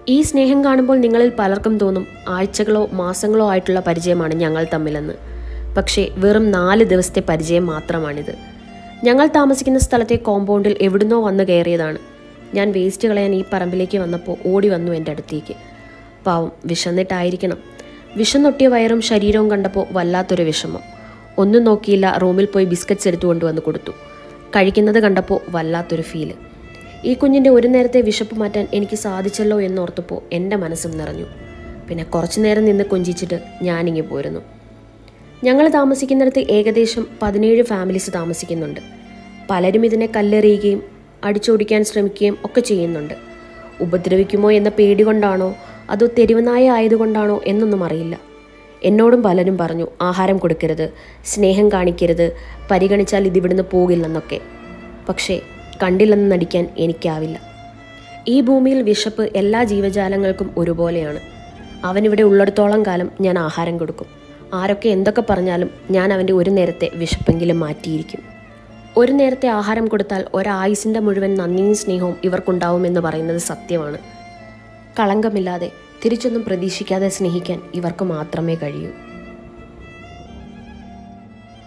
ഈ സ്നേഹം കാണുമ്പോൾ നിങ്ങളിൽ പലർക്കും തോന്നും ആഴ്ചകളോ മാസങ്ങളോ ആയിട്ടുള്ള പരിചയമാണ് ഞങ്ങൾ തമ്മിലെന്ന് പക്ഷേ വെറും നാല് ദിവസത്തെ പരിചയം മാത്രമാണിത് ഞങ്ങൾ താമസിക്കുന്ന സ്ഥലത്തെ കോമ്പൗണ്ടിൽ എവിടുന്നോ വന്ന് കയറിയതാണ് ഞാൻ വേസ്റ്റ് കളയാൻ ഈ പറമ്പിലേക്ക് വന്നപ്പോൾ ഓടി വന്നു എൻ്റെ അടുത്തേക്ക് പാവം വിശന്നിട്ടായിരിക്കണം വിശന്നൊട്ടിയ വയറും ശരീരവും കണ്ടപ്പോൾ വല്ലാത്തൊരു വിഷമം ഒന്നും നോക്കിയില്ല റൂമിൽ പോയി ബിസ്ക്കറ്റ്സ് എടുത്തു കൊണ്ടുവന്ന് കൊടുത്തു കഴിക്കുന്നത് കണ്ടപ്പോൾ വല്ലാത്തൊരു ഫീല് ഈ കുഞ്ഞിൻ്റെ ഒരു നേരത്തെ വിശപ്പ് മാറ്റാൻ എനിക്ക് സാധിച്ചല്ലോ എന്നോർത്തപ്പോൾ എൻ്റെ മനസ്സും നിറഞ്ഞു പിന്നെ കുറച്ചു നേരം നിന്ന് കൊഞ്ചിച്ചിട്ട് ഞാനിങ്ങി പോരുന്നു ഞങ്ങൾ താമസിക്കുന്നിടത്ത് ഏകദേശം പതിനേഴ് ഫാമിലീസ് താമസിക്കുന്നുണ്ട് പലരും ഇതിനെ കല്ലെറിയുകയും അടിച്ചോടിക്കാൻ ശ്രമിക്കുകയും ഒക്കെ ചെയ്യുന്നുണ്ട് ഉപദ്രവിക്കുമോ എന്ന പേടി കൊണ്ടാണോ അതോ തെരുവുനായ ആയതുകൊണ്ടാണോ എന്നൊന്നും അറിയില്ല എന്നോടും പലരും പറഞ്ഞു ആഹാരം കൊടുക്കരുത് സ്നേഹം കാണിക്കരുത് പരിഗണിച്ചാൽ ഇതിവിടുന്ന് പോകില്ലെന്നൊക്കെ പക്ഷേ കണ്ടില്ലെന്ന് നടിക്കാൻ എനിക്കാവില്ല ഈ ഭൂമിയിൽ വിശപ്പ് എല്ലാ ജീവജാലങ്ങൾക്കും ഒരുപോലെയാണ് അവനിവിടെ ഉള്ളിടത്തോളം കാലം ഞാൻ ആഹാരം കൊടുക്കും ആരൊക്കെ എന്തൊക്കെ പറഞ്ഞാലും ഞാൻ അവൻ്റെ ഒരു നേരത്തെ വിശപ്പെങ്കിലും മാറ്റിയിരിക്കും ഒരു നേരത്തെ ആഹാരം കൊടുത്താൽ ഒരായുസിൻ്റെ മുഴുവൻ നന്ദിയും സ്നേഹവും ഇവർക്കുണ്ടാവുമെന്ന് പറയുന്നത് സത്യമാണ് കളങ്കമില്ലാതെ തിരിച്ചൊന്നും പ്രതീക്ഷിക്കാതെ സ്നേഹിക്കാൻ ഇവർക്ക് മാത്രമേ കഴിയൂ